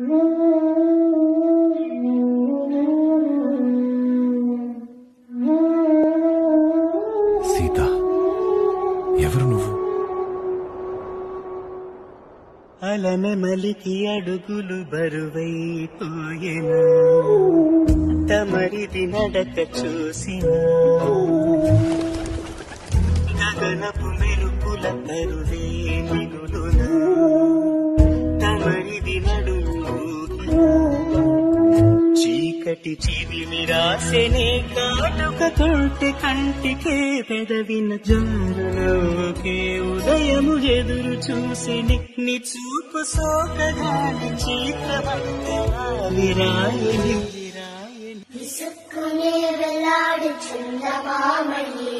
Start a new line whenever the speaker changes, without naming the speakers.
సీత ఎవరు నువ్వు
అలనెమలికి అడుగులు బరువైపోయెను తమరిది నడక చూసిన గగనపు మెరుపుల కరువే మిగులున తమరిది నడుము చీకటి చిదిమి రాసెనే కాటుక తోటి కంటికే పెదవిన జారులోకే ఉదయము ఎదురు చూసి ని చూపు సోకగాని చీకమంతరాయని రాయని రాయని
విసుక్కునే వెళ్ళాడు చందమామయ్యే